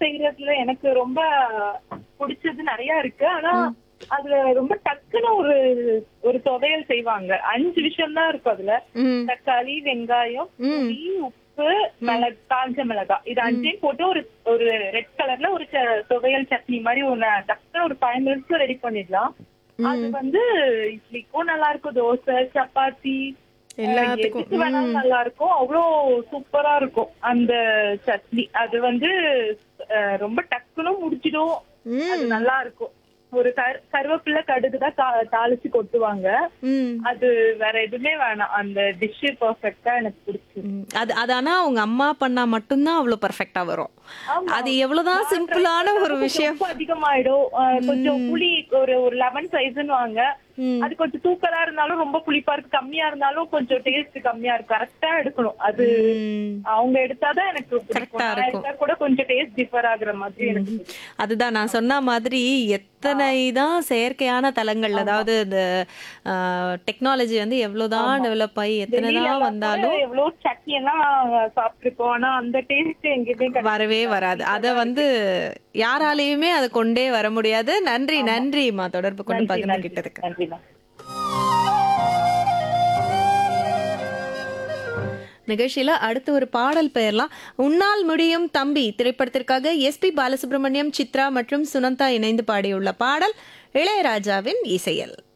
செய்யறதுல எனக்கு ரொம்ப பிடிச்சது நிறைய இருக்கு ஆனா அதுல ரொம்ப டக்குன்னு ஒரு ஒரு துவையல் செய்வாங்க அஞ்சு விஷயம் தான் இருக்கும் அதுல ம் தக்காளி வெங்காயம் புளி உப்பு மிளகு காஞ்ச மிளகாய் இது அஞ்சையும் போட்டு ஒரு ஒரு ரெட் கலர்ல ஒரு ச- துவையல் சட்னி மாதிரி ஒண்ணு டக்குன்னு ஒரு ஃபைவ் மினிட்ஸ் ரெடி பண்ணிடலாம் அது வந்து இட்லிக்கும் நல்லா இருக்கும் தோசை சப்பாத்தி எல்லாத்துக்கும். எதுக்கு வேணாலும் நல்லா இருக்கும் அவ்வளோ சூப்பரா இருக்கும் அந்த சட்னி அது வந்து அஹ், ரொம்ப டக்குன்னு முடிச்சிடும் அது நல்லா இருக்கும் ஒரு கரு கருவேப்பிலை கடுகு தான் தா- தாளிச்சு கொட்டுவாங்க ம் அது வேற எதுவுமே வேணாம் அந்த டிஷ் பர்ஃபெக்ட்டா எனக்கு பிடிச்சிருக்கு ம். அது அது ஆனா உங்க அம்மா பண்ணா மட்டும்தான் அவ்வளவு பெர்ஃபெக்ட்டா வரும் ஆமா. அது எவ்வளவுதான் சிம்பிளான ஒரு கொஞ்சம் விஷயம் உப்பு அதிகமாயிடும் அஹ், கொஞ்சம் புளி ஒரு ஒரு லெமன் சைஸ்ன்னு வாங்க ம். அது கொஞ்சம் தூக்கலா இருந்தாலும் ரொம்ப புளிப்பா இருக்கு கம்மியா இருந்தாலும் கொஞ்சம் டேஸ்ட் கம்மியா இருக்கும் கரெக்டா எடுக்கணும் அது ம். அவங்க எடுத்தாதான் எனக்கு பிடிக்கும் Correct ஆ நான் இருக்கும். எடுத்தா கூட கொஞ்சம் டேஸ்ட் டிஃபர் ஆகுற மாதிரி எனக்கு பிடிக்கும். அதுதான் நான் சொன்ன மாதிரி எத்தனை தான் செயற்கையான தலங்கள் அதாவது இந்த டெக்னாலஜி வந்து எவ்வளவுதான் டெவலப் ஆகி எத்தனை வெளியில தான் எல்லாம் வந்தாலும் கூட எவ்வளவு சட்னி எல்லாம் சாப்பிட்டுருக்கோம் ஆனா அந்த டேஸ்ட் எங்கேயுமே கிடையாது. வரவே வராது அத வந்து யாராலையுமே அதை கொண்டே வர முடியாது நன்றி நன்றிம்மா தொடர்பு கொண்டு நன்றி, நன்றி. பகிர்ந்துகிட்டதுக்கு நன்றிண்ணா நிகழ்ச்சியில அடுத்து ஒரு பாடல் பெயர்லாம் உன்னால் முடியும் தம்பி திரைப்படத்திற்காக எஸ்பி பாலசுப்ரமணியம் சித்ரா மற்றும் சுனந்தா இணைந்து பாடியுள்ள பாடல் இளையராஜாவின் இசையல்